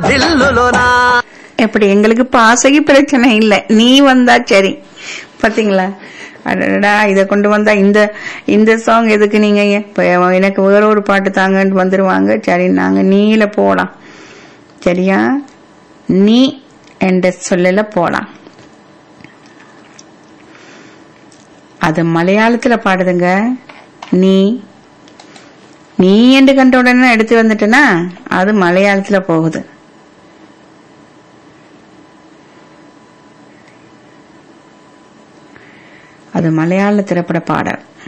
தில்லுலுனா எப்படி எங்களுக்கு பாசகி பிரச்சனை இல்ல நீ வந்தா சரி பாத்தீங்களா அடடா இத கொண்டு வந்தா இந்த இந்த சாங் எதுக்கு நீங்க இப்ப எனக்கு வேற ஒரு பாட்டு தாங்கன்னு வந்துருவாங்க சரி நாங்க நீல போலாம் சரியா நீ என்ற சொல்லல போலாம் அது மலையாளத்துல பாடுதுங்க நீ நீ என்று கண்ட உடனே எடுத்து வந்துட்டேன்னா அது மலையாளத்துல போகுது அது மலையாள திரைப்பட பாடல்